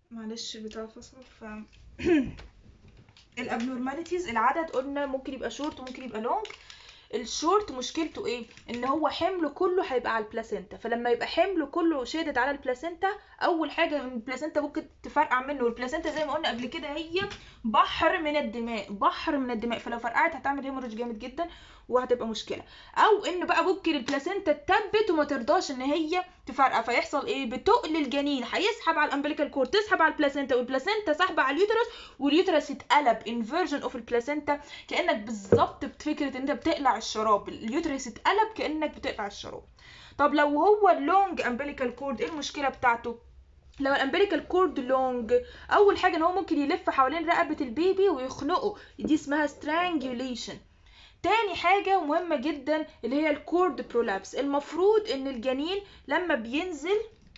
معلش بتاع فصل ف الابنورماليتيز العدد قلنا ممكن يبقى شورت وممكن يبقى لونج الشورت مشكلته ايه ان هو حمله كله هيبقى على البلاسينتا فلما يبقى حمله كله شادد على البلاسينتا اول حاجه من البلاسينتا ممكن تفرقع منه والبلاسينتا زي ما قلنا قبل كده هي بحر من الدماء بحر من الدماء فلو فرقعت هتعمل هيموريج جامد جدا وهتبقى مشكله او ان بقى ممكن البلاسينتا تثبت وما ترضاش ان هي تفرقع فيحصل ايه بتقل الجنين هيسحب على الامبليكال كورد تسحب على البلاسينتا والبلاسينتا سحبه على اليوترس واليوترس يتقلب انفيرجن اوف البلاسينتا كانك بالظبط بفكره ان انت بتقلع الشراب اليوترس اتقلب كانك بتقلع الشراب طب لو هو اللونج امبليكال كورد ايه المشكله بتاعته لو الامبليكال كورد لونج اول حاجه ان هو ممكن يلف حوالين رقبه البيبي ويخنقه دي اسمها strangulation تاني حاجة مهمة جدا اللي هي الكورد برولابس المفروض ان الجنين لما بينزل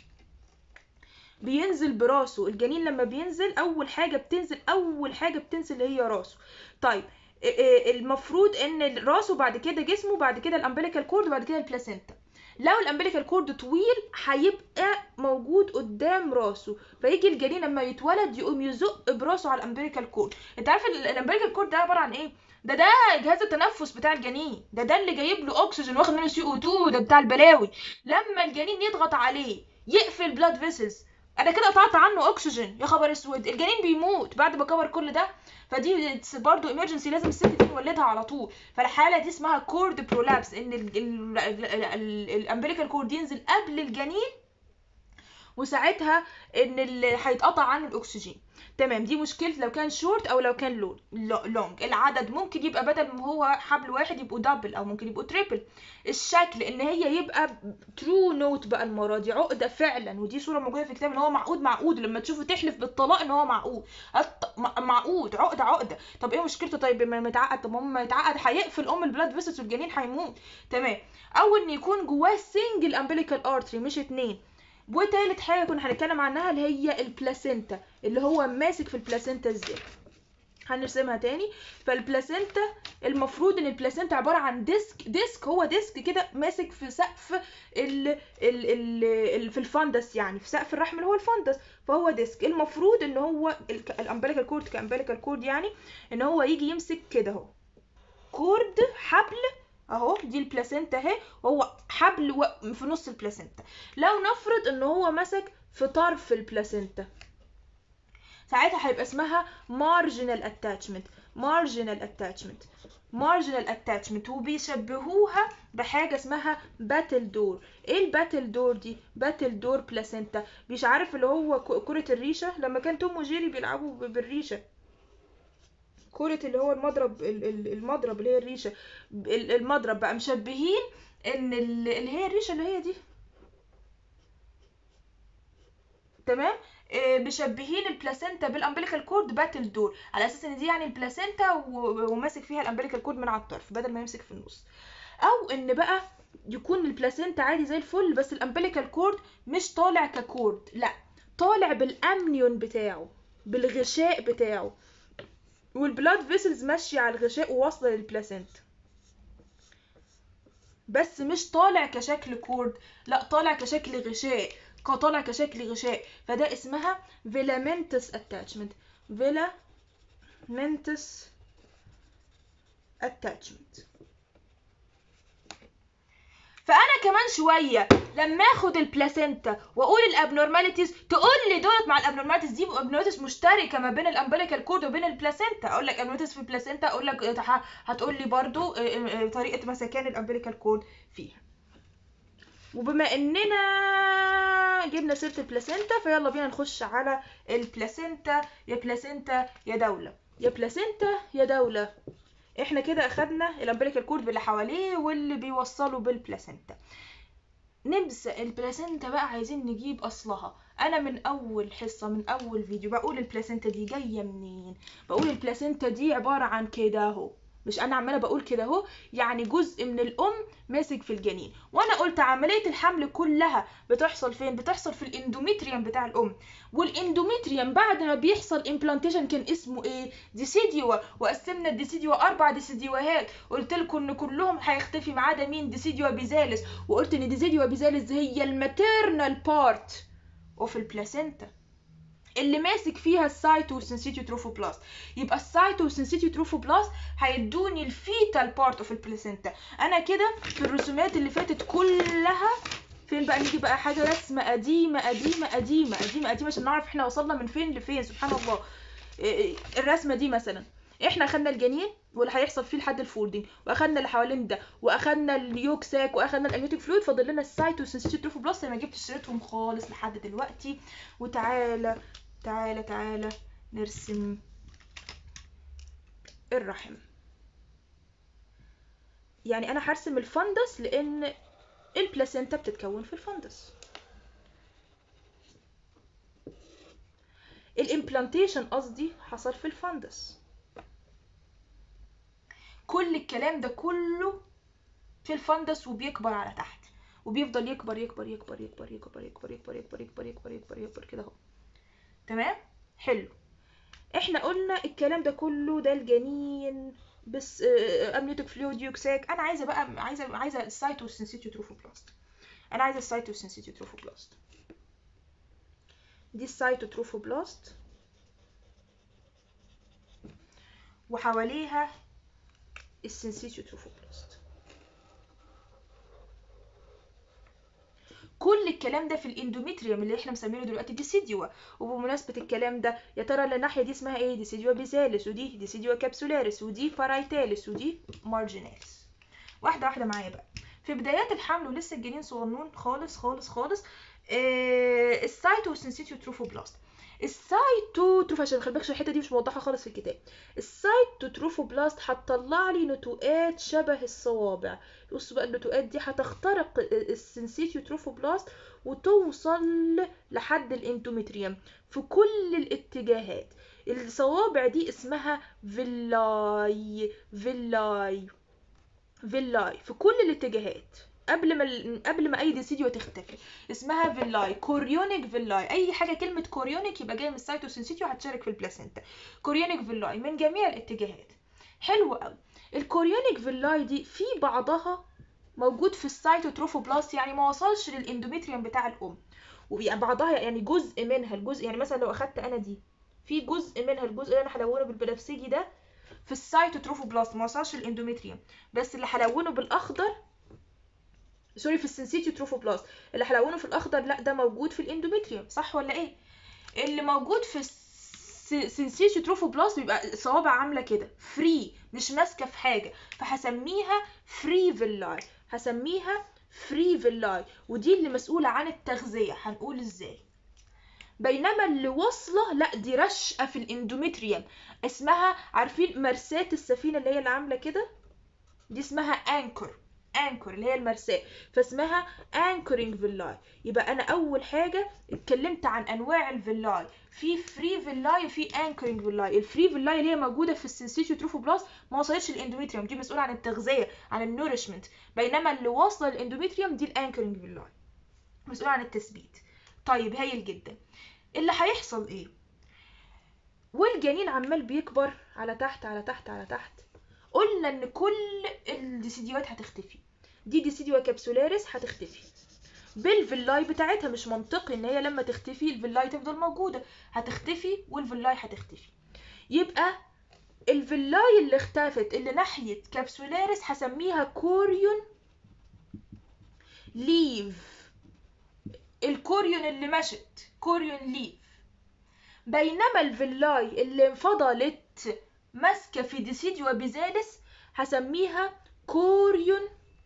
بينزل براسه الجنين لما بينزل اول حاجة بتنزل اول حاجة بتنزل هي راسه طيب المفروض ان راسه بعد كده جسمه بعد كده الامبليكال كورد بعد كده البلاسينتا لو الامبليكال كورد طويل هيبقى موجود قدام راسه فيجي الجنين لما يتولد يقوم يزق براسه على الامبليكال كورد انت عارف الامبليكال كورد ده عباره عن ايه ده ده جهاز التنفس بتاع الجنين ده ده اللي جايب له اكسجين واخد منه سي او 2 ده بتاع البلاوي لما الجنين يضغط عليه يقفل بلاد فيسلز انا كده قطعت عنه اكسجين يا خبر اسود الجنين بيموت بعد ما كبر كل ده فدي برضه ايمرجنسي لازم الست دي تولدها على طول فالحاله دي اسمها كورد برولابس ان الامبليكال كورد ينزل قبل الجنين وساعتها ان اللي هيتقطع عنه الاكسجين تمام دي مشكلة لو كان شورت او لو كان لون لونج العدد ممكن يبقى بدل ما هو حبل واحد يبقوا دبل او ممكن يبقوا تريبل الشكل ان هي يبقى ترو نوت بقى المره دي عقده فعلا ودي صوره موجوده في الكتاب ان هو معقود معقود لما تشوفه تحلف بالطلاق ان هو معقود معقود عقده عقده طب ايه مشكلته طيب ما متعقد طب ما يتعقد هيقفل ام البلاد فيسس والجنين هيموت تمام او ان يكون جواه سنجل امبليكال ارتري مش اتنين وتالت حاجه كنا هنتكلم عنها اللي هي البلاسينتا اللي هو ماسك في البلاسينتا ازاي هنرسمها تاني فالبلاسينتا المفروض ان البلاسينتا عباره عن ديسك ديسك هو ديسك كده ماسك في سقف ال ال ال ال في الفندس يعني في سقف الرحم اللي هو الفندس فهو ديسك المفروض ان هو الامبليكال كورد كامبليكال كورد يعني ان هو يجي يمسك كده اهو كورد حبل اهو دي البلاسينتا اهي وهو حبل في نص البلاسينتا لو نفرض ان هو مسك في طرف البلاسينتا ساعتها هيبقى اسمها marginal attachment marginal attachment marginal attachment وبيشبهوها بحاجه اسمها باتل دور ايه الباتل دور دي باتل دور بلاسينتا مش عارف اللي هو كره الريشه لما كان توم وجيري بيلعبوا بالريشه كرة اللي هو المضرب المضرب اللي هي الريشة المضرب بقى مشبهين ان اللي هي الريشة اللي هي دي تمام مشبهين البلاسينتا بالامبليكال كورد باتل دور على اساس ان دي يعني البلاسينتا وماسك فيها الامبليكال كورد من على الطرف بدل ما يمسك في النص او ان بقى يكون البلاسينتا عادي زي الفل بس الامبليكال كورد مش طالع ككورد لا طالع بالامنيون بتاعه بالغشاء بتاعه والبلاد فيسلز ماشيه على الغشاء وواصله للبلاسينتا بس مش طالع كشكل كورد لا طالع كشكل غشاء طالع كشكل غشاء فده اسمها filamentous attachment filamentous attachment فانا كمان شويه لما اخد البلاسينتا واقول الابنورماليتيز تقول لي دولت مع الابنورماليتيز دي ابنورماليتيز مشتركه ما بين الامبليكال كورد وبين البلاسينتا اقول لك ابنورماليتيز في البلاسينتا اقول لك هتقول لي برضو طريقه مسكان الامبليكال كورد فيها وبما اننا جبنا سيره البلاسينتا فيلا بينا نخش على البلاسينتا يا بلاسينتا يا دوله يا بلاسينتا يا دوله احنا كده اخدنا الامبليكال كورد باللي حواليه واللي بيوصله بالبلاسينتا نبدأ البلاسينتا بقى عايزين نجيب اصلها انا من اول حصه من اول فيديو بقول البلاسينتا دي جايه منين بقول البلاسينتا دي عباره عن كده اهو مش انا عماله بقول كده اهو يعني جزء من الام ماسك في الجنين وانا قلت عمليه الحمل كلها بتحصل فين بتحصل في الاندوميتريوم بتاع الام والاندوميتريوم بعد ما بيحصل امبلانتيشن كان اسمه ايه ديسيديوا وقسمنا الديسيديوا اربع ديسيديوهات قلت لكم ان كلهم هيختفي ما عدا مين ديسيديوا بيزالس وقلت ان ديسيديوا بيزالس هي الماتيرنال بارت اوف البلاسينتا اللي ماسك فيها السايتو سنسيتيو تروفوبلاست يبقى السايتو سنسيتيو تروفوبلاست هيدوني الفيتال بارت اوف البلاسينتا انا كده في الرسومات اللي فاتت كلها فين بقى نيجي بقى حاجه رسمه قديمه قديمه قديمه قديمه قديمه عشان نعرف احنا وصلنا من فين لفين سبحان الله إيه، الرسمه دي مثلا احنا اخدنا الجنين واللي هيحصل فيه لحد الفولدنج واخدنا اللي حوالين ده واخدنا اليوك ساك واخدنا الاميوتيك فلويد فاضل لنا السايتوسنسيتيو تروفوبلاست اللي ما جبتش سيرتهم خالص لحد دلوقتي وتعالى تعالى تعالى نرسم الرحم يعني انا هرسم الفندس لان البلاسينتا بتتكون في الفندس الامبلانتيشن قصدي حصل في الفندس كل الكلام ده كله في الفندس وبيكبر على تحت وبيفضل يكبر يكبر يكبر يكبر يكبر يكبر يكبر يكبر يكبر يكبر يكبر يكبر كده اهو تمام حلو احنا قلنا الكلام ده كله ده الجنين بس امنيوتيك فلويد يوكساك انا عايزه بقى عايزه عايزه السايتوسنسيتيو تروفوبلاست انا عايزه السايتوسنسيتيو تروفوبلاست دي السايتوتروفوبلاست وحواليها السنسيتيو تروفوبلاست كل الكلام ده في الاندوميتريوم اللي احنا مسمينه دلوقتي ديسيديوا وبمناسبه الكلام ده يا ترى اللي الناحيه دي اسمها ايه ديسيديوا بيزالس ودي ديسيديوا كابسولاريس ودي بارايتاليس ودي مارجيناليس واحده واحده معايا بقى في بدايات الحمل ولسه الجنين صغنون خالص خالص خالص آه السايتوسنسيتيو تروفوبلاست السايتو تروف عشان خلي بالك الحته دي مش موضحه خالص في الكتاب السايتو تروفوبلاست هتطلع لي نتوءات شبه الصوابع بصوا بقى النتوءات دي هتخترق السنسيتيو تروفوبلاست وتوصل لحد الاندوميتريوم في كل الاتجاهات الصوابع دي اسمها فيلاي فيلاي فيلاي في كل الاتجاهات قبل ما قبل ما اي ديسيديو تختفي اسمها فيلاي كوريونيك فيلاي اي حاجه كلمه كوريونيك يبقى جايه من السايتوسنسيتيو هتشارك في البلاسينتا كوريونيك فيلاي من جميع الاتجاهات حلو قوي الكوريونيك فيلاي دي في بعضها موجود في السايتوتروفوبلاست يعني ما وصلش للاندوميتريوم بتاع الام وبيبقى بعضها يعني جزء منها الجزء يعني مثلا لو اخدت انا دي في جزء منها الجزء اللي انا هلونه بالبنفسجي ده في السايتوتروفوبلاست ما وصلش للاندوميتريوم بس اللي هلونه بالاخضر سوري في السنسيتيو تروفوبلاست اللي هلونه في الاخضر لا ده موجود في الاندوميتريوم صح ولا ايه اللي موجود في السنسيتيو تروفوبلاست بيبقى صوابع عامله كده فري مش ماسكه في حاجه فهسميها فري فيلاي هسميها فري فيلاي ودي اللي مسؤوله عن التغذيه هنقول ازاي بينما اللي واصله لا دي رشقه في الاندوميتريوم اسمها عارفين مرساة السفينه اللي هي اللي عامله كده دي اسمها انكر انكر اللي هي المرساة فاسمها انكرينج فيلاي يبقى انا اول حاجه اتكلمت عن انواع الفيلاي في فري فيلاي وفي انكرينج فيلاي الفري فيلاي اللي هي موجوده في السنسيتيو تروفوبلاست ما وصلتش الاندوميتريوم دي مسؤوله عن التغذيه عن النورشمنت بينما اللي واصله للاندوميتريوم دي الانكرينج فيلاي مسؤوله عن التثبيت طيب هايل جدا اللي هيحصل ايه والجنين عمال بيكبر على تحت على تحت على تحت قلنا ان كل الديسيديوات هتختفي دي ديسيديوا كابسولاريس هتختفي بالفيلاي بتاعتها مش منطقي ان هي لما تختفي الفيلاي تفضل موجوده هتختفي والفيلاي هتختفي يبقى الفيلاي اللي اختفت اللي ناحيه كابسولاريس هسميها كوريون ليف الكوريون اللي مشت كوريون ليف بينما الفيلاي اللي فضلت ماسكه في ديسيديوا بيزالس هسميها كوريون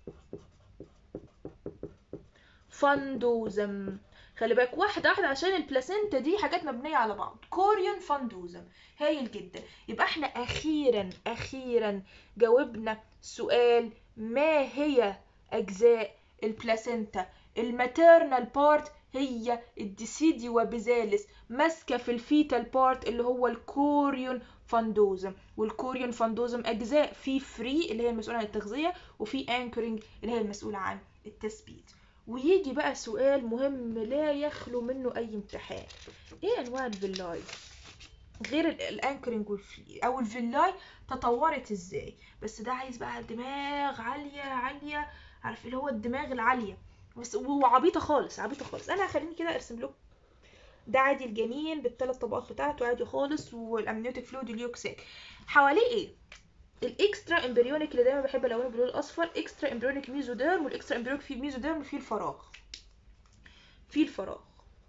فاندوزم خلي بالك واحده واحده عشان البلاسينتا دي حاجات مبنيه على بعض كوريون فاندوزم هايل جدا يبقى احنا اخيرا اخيرا جاوبنا سؤال ما هي اجزاء البلاسينتا الماتيرنال بارت هي الديسيديوا بيزالس ماسكه في الفيتال بارت اللي هو الكوريون فاندوزم والكوريون فاندوزم اجزاء في فري اللي هي المسؤوله عن التغذيه وفي انكرنج اللي هي المسؤوله عن التثبيت ويجي بقى سؤال مهم لا يخلو منه اي امتحان ايه انواع الفيلاي غير الانكرنج والفري او الفيلاي تطورت ازاي بس ده عايز بقى دماغ عاليه عاليه عارف اللي هو الدماغ العاليه بس وعبيطه خالص عبيطه خالص انا هخليني كده ارسم لكم ده عادي الجنين بالثلاث طبقات بتاعته عادي خالص والامنيوتيك فلويد واليوكساك حواليه ايه الاكسترا امبريونيك اللي دايما بحب الونه باللون الاصفر اكسترا امبريونيك ميزوديرم والاكسترا امبريونيك في ميزوديرم فيه الفراغ فيه الفراغ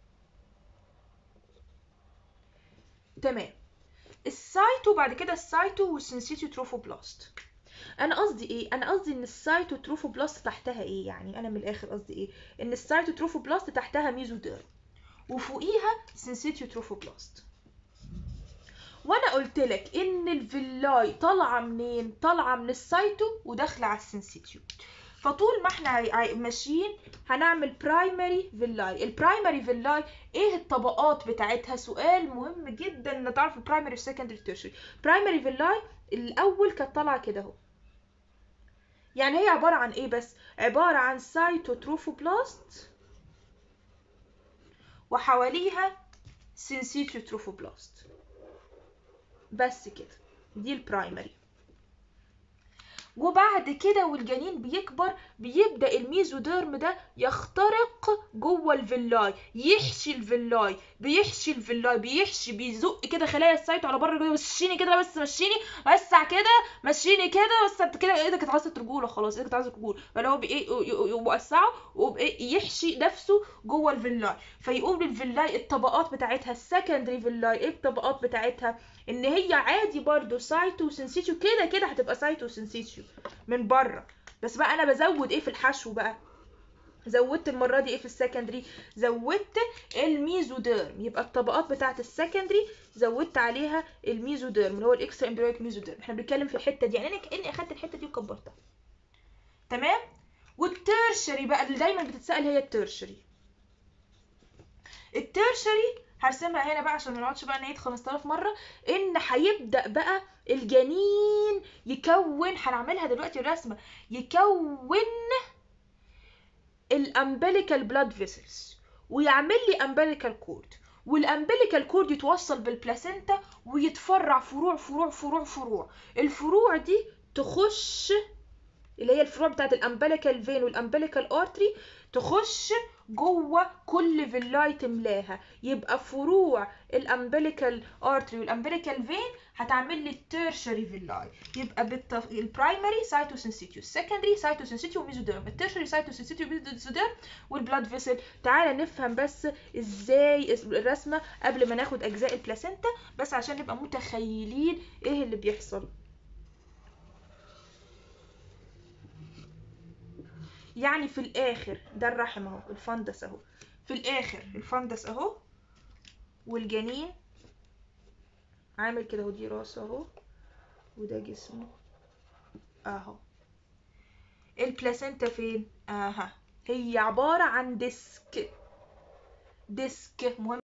تمام السايتو بعد كده السايتو والسنسيتيو تروفوبلاست انا قصدي ايه انا قصدي ان السايتو تروفوبلاست تحتها ايه يعني انا من الاخر قصدي ايه ان السايتو تروفوبلاست تحتها ميزوديرم وفوقيها سنسيتيو تروفوبلاست وانا قلت لك ان الفيلاي طالعه منين طالعه من السايتو وداخله على السنسيتيو فطول ما احنا عاي- عاي- ماشيين هنعمل برايمري فيلاي البرايمري فيلاي ايه الطبقات بتاعتها سؤال مهم جدا ان تعرف البرايمري والسكندري تيرشري برايمري فيلاي الاول كانت طالعه كده اهو يعني هي عباره عن ايه بس عباره عن سايتوتروفوبلاست وحواليها سينسيتيو تروفوبلاست بس كده دي البرايمري وبعد كده والجنين بيكبر بيبدأ الميزوديرم ده يخترق جوه الفيلاي يحشي الفيلاي بيحشي الفيلاي بيحشي بيزق كده خلايا السايتو على بره كده مشيني كده بس مشيني وسع كده مشيني كده بس انت كده ايدك اتعصت رجوله خلاص ايدك اتعصت رجوله فاللي هو بايه يوسعه ويحشي نفسه جوه الفيلاي فيقوم الفيلاي الطبقات بتاعتها السكندري فيلاي ايه الطبقات بتاعتها ان هي عادي برضو سايتو وسنسيتيو كده كده هتبقى سايتو وسنسيتيو من بره بس بقى انا بزود ايه في الحشو بقى زودت المره دي ايه في السكندري زودت الميزوديرم يبقى الطبقات بتاعه السكندري زودت عليها الميزوديرم اللي هو الاكسترا امبريويك ميزوديرم احنا بنتكلم في الحته دي يعني انا كاني اخدت الحته دي وكبرتها تمام والتيرشري بقى اللي دايما بتتسال هي التيرشري التيرشري هرسمها هنا بقى عشان ما نقعدش بقى نعيد 5000 مره ان هيبدا بقى الجنين يكون هنعملها دلوقتي الرسمه يكون الامبليكال بلاد فيسلز ويعمل لي امبليكال كورد والامبليكال كورد يتوصل بالبلاسينتا ويتفرع فروع فروع فروع فروع الفروع دي تخش اللي هي الفروع بتاعت الامبليكال فين والامبليكال ارتري تخش جوه كل فيلاي تملاها يبقى فروع الامبليكال ارتري والامبليكال فين هتعمل لي التيرشري فيلاي يبقى بالتف... البرايمري سايتوسنسيتيو السكندري سايتوسنسيتيو وميزوديرم التيرشري سايتوسنسيتيو وميزوديرم والبلاد فيسل تعالى نفهم بس ازاي الرسمه قبل ما ناخد اجزاء البلاسينتا بس عشان نبقى متخيلين ايه اللي بيحصل يعني في الاخر ده الرحم اهو الفندس اهو في الاخر الفندس اهو والجنين عامل كده اهو دي راسه اهو وده جسمه اهو البلاسينتا فين اها هي عبارة عن ديسك ديسك مهم